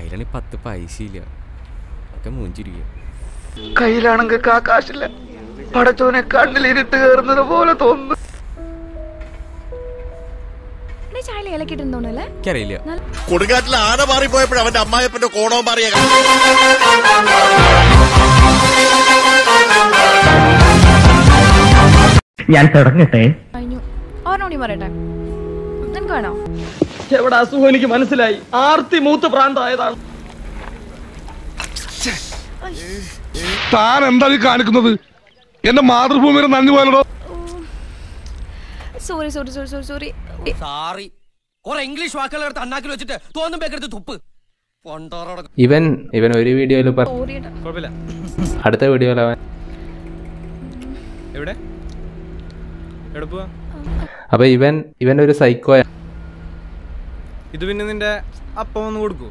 കയ്യിലാണെങ്കിൽ പത്ത് പൈസ ഇല്ല ഒക്കെ മൂഞ്ചിരിക്കുക കയ്യിലാണെങ്കിൽ കാശില്ല പടച്ചോനെ കണ്ണിലിരുട്ട് കയറുന്നത് പോലെ തോന്നുന്നു എടേ ചായല ഇലക്കിട്ടുണ്ടോന്നല്ലേ എനിക്കറിയില്ല കൊടുങ്കാറ്റിൽ ആന മാറിപ്പോയപ്പോഴും അവന്റെ അമ്മായപ്പന്റെ കോണവും മാറിയ ഞാൻ തുടങ്ങട്ടെ കഴിഞ്ഞു ഓർമ്മ പറയട്ടെ നിനക്ക് വേണോ എവിടെ അസുഖം എനിക്ക് മനസ്സിലായി ആർത്തി മൂത്ത് പ്രാന്തായതാണ് താൻ എന്താ ഈ കാണിക്കുന്നത് എന്റെ മാതൃഭൂമിയുടെ നന്ദി പോലടോ sorry sorry sorry sorry sorry sorry കുറെ ഇംഗ്ലീഷ് വാക്കുകൾ എടുത്ത് അണ്ണാക്കിൽ വെച്ചിട്ട് തോന്നും പേക്കെടുത്ത് തുപ്പ് പൊണ്ടോറോടെ ഇവൻ ഇവൻ ഒരു വീഡിയോയിൽ സോറി കുഴപ്പമില്ല അടുത്ത വീഡിയോയിൽ അവൻ എവിടെ എവിടെ പോവാ അപ്പൊ ഇവൻ ഇവൻ ഒരു സൈക്കോ ഇത് പിന്നെ നിന്റെ അപ്പം ഒന്ന് കൊടുക്കൂ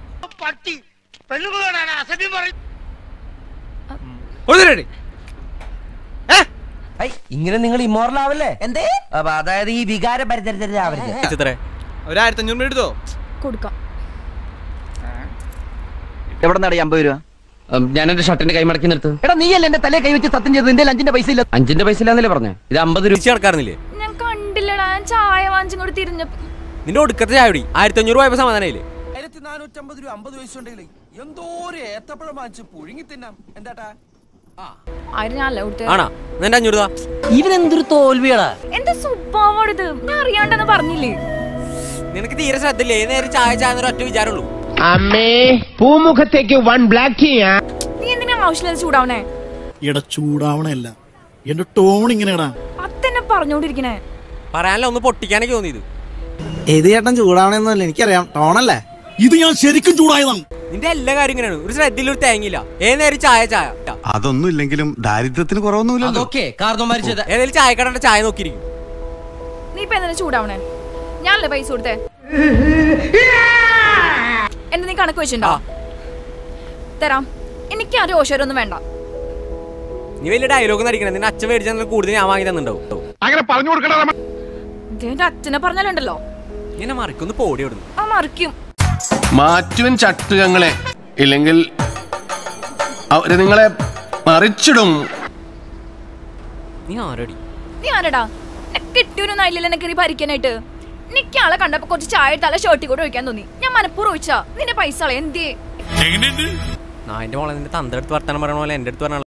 കൊടുത്തിട്ടേ ഇങ്ങനെ നിങ്ങൾ ഇമോറൽ ആവല്ലേ എന്തേ അതായത് ഈ വികാര പരിചരിച്ചവരുത് ചിത്രേ ഒരു ആയിരത്തി അഞ്ഞൂറ് എടുത്തോ കൊടുക്കാം എവിടെ നടി അമ്പത് രൂപ ഞാൻ എന്റെ ഷർട്ടിന്റെ കൈമടക്കി നിർത്ത് എടാ നീയല്ലേ എന്റെ തലേ കൈ വെച്ച് സത്യം ചെയ്ത് നിന്റെ അഞ്ചിന്റെ പൈസ ഇല്ല അഞ്ചിന്റെ പൈസ ഇല്ലാന്നല്ലേ പറഞ്ഞേ ഇത് അമ്പത് രൂപ തിരിച്ചു നടക്കാറുന്നില്ലേ ഞാൻ കണ്ടില്ലടാ ഞാൻ ചായ വാങ്ങിച്ചും കൂടി തിരിഞ്ഞപ്പോ നിന്റെ ഒടുക്കത്തെ ചായ കുടി ആയിരത്തി അഞ്ഞൂറ് പോയപ്പോ സമാധാനമില്ലേ ആയിരത്തി നാനൂറ്റമ്പത് രൂപ അമ്പത് പൈസ ഉണ്ടെങ്കിൽ എന്തോ ഒരു ഏത്തപ്പഴം വാങ്ങിച്ച് പുഴുങ്ങി തിന്നാം എന്താട്ടാ ആയിരം ഞാനല്ല കൊടുത്തത് ആണാ നിന്റെ അഞ്ഞൂറ് താ ഇവനെന്തൊരു തോൽവിയാടാ എന്താ സ്വഭാവമാണ് ഇത് ഞാൻ അറിയാണ്ടെന്ന് പറഞ്ഞില്ലേ നിനക്ക് തീരെ ശ്രദ്ധയില്ലേ ഏത് നേരം ചായ ചായ എന്നൊരു ഒറ്റ വിചാരമുള്ളൂ അമ്മേ പൂമുഖത്തേക്ക് വൺ ബ്ലാക്ക് ചെയ്യാ നീ എന്തിനാ ആവശ്യമില്ലാതെ ചൂടാവണേ എടാ ചൂടാവണല്ല എന്റെ ടോൺ ഇങ്ങനെയാടാ അത്തന്നെ പറഞ്ഞോണ്ടിരിക്കണേ പറയാനല്ല ഒന്ന് പൊട്ടിക്കാനൊക്കെ തോന്നിയത് ഏത് ചേട്ടൻ ചൂടാവണെന്നല്ല എനിക്കറിയാം ടോണല്ലേ ഇത് ഞാൻ ശരിക്കും ചൂടായതാണ് നിന്റെ എല്ലാ കാര്യം ഇങ്ങനെയാണ് ഒരു ശ്രദ്ധയിൽ ഒരു തേങ്ങില്ല ഏത് നേരം ചായ ചായ അതൊന്നും ഇല്ലെങ്കിലും ദാരിദ്ര്യത്തിന് കുറവൊന്നുമില്ലല്ലോ അതൊക്കെ കാരണവന്മാര് ചെയ്ത ഏതെങ്കിലും ചായക്കടന്റെ ചായ നോക്കിയിരിക്കും നീ ഇപ്പൊ എന്തിനാ ചൂടാവണേ ഞാനല്ലേ പൈസ കൊടുത്തേ എന്താ നീ കണക്ക് വെച്ചിട്ടുണ്ടോ തരാം എനിക്ക് ആ രോഷരൊന്നും വേണ്ട നീ വലിയ ഡയലോഗ് നടിക്കണേ നിന്റെ അച്ഛൻ മേടിച്ചാൽ കൂടുതൽ ഞാൻ വാങ്ങി തന്നിട്ടുണ്ടാവും അങ്ങനെ പറഞ്ഞു കൊടുക്കണ ഇത് എന്റെ അച്ഛനെ പറഞ്ഞാലുണ്ടല്ലോ ഇങ്ങനെ മറിക്കൊന്ന് പോടി വിടുന്നു ആ മറിക്കും മാറ്റുവൻ ചട്ടുകങ്ങളെ ഇല്ലെങ്കിൽ അവര് നിങ്ങളെ മറിച്ചിടും നീ ആരടി നീ ആരടാ കിട്ടിയൊന്നും ആയില്ലല്ലോ എന്നെ കയറി ഭരിക്കാനായിട്ട് എനിക്ക് ആളെ കണ്ടപ്പോ കുറച്ച് ചായ തല ഷർട്ടി കൂടെ ഒഴിക്കാൻ തോന്നി ഞാൻ മനപ്പൂർവ്വം ഒഴിച്ചാ നിന്റെ പൈസ കളയാ എന്തേ നായന്റെ മോളെ നിന്റെ തന്റെ അടുത്ത് വർത്തമാനം പറയണ പോലെ എന്റെ അടുത്ത് പറഞ്ഞ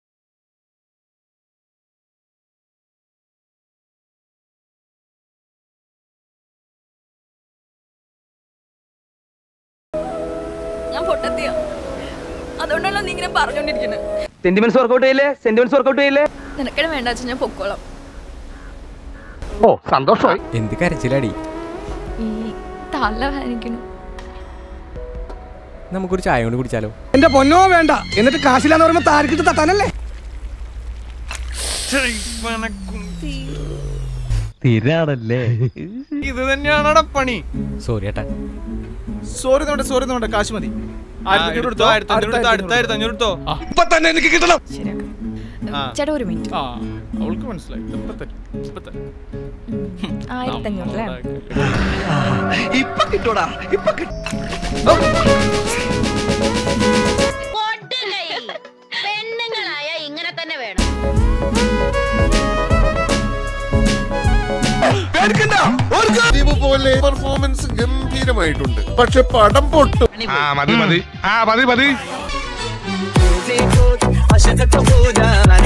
ഞാൻ പൊട്ടത്തിയാ അതുകൊണ്ടാണല്ലോ നീ ഇങ്ങനെ പറഞ്ഞോണ്ടിരിക്കുന്നത് സെന്റിമെന്റ്സ് വർക്കൗട്ട് ചെയ്യില്ലേ സെന്റിമെന്റ്സ് വർക്കൗട്ട് ചെയ്യില്ലേ നിനക്കിടെ വേണ്ട വെച്ചാൽ ഞാൻ പൊക്കോളാം ഓ സന്തോഷമായി എന്ത് കരച്ചിലടി ഈ തല വേദനിക്കണു നമുക്കൊരു ചായ കൊണ്ട് കുടിച്ചാലോ എന്റെ പൊന്നോ വേണ്ട എന്നിട്ട് കാശില്ലാന്ന് പറയുമ്പോ താരക്കിട്ട് തട്ടാനല്ലേ സ്ഥിരാണല്ലേ ഇത് തന്നെയാണടാ പണി സോറി ഏട്ടാ സോറി നോട്ടെ സോറി നോട്ടെ കാശ് മതി ആയിരത്തി അഞ്ഞൂറ് എടുത്തോ ആയിരത്തി അഞ്ഞൂറ് എടുത്തോ അടുത്ത ആയിരത്തി അഞ്ഞൂറ് എടുത്തോ ഇപ്പൊ തന്നെ എനിക്ക് കിട്ടണം ശരിയാക്കാം ആ. ചേട്ടാ ഒരു മിനിറ്റ് ആ അവൾക്ക് മനസ്സിലായി ഇപ്പൊ തരും ഇപ്പൊ തരും ആയിരത്തി അഞ്ഞൂറ് അല്ലേ ഇപ്പൊ കിട്ടൂടാ ഇപ്പൊ കിട്ടും പെണ്ണുങ്ങളായ ഇങ്ങനെ തന്നെ വേണം പതിവ് പോലെ പെർഫോമൻസ് ഗംഭീരമായിട്ടുണ്ട് പക്ഷെ പടം പൊട്ടും ആ മതി മതി ആ മതി മതി അശുദ്ധ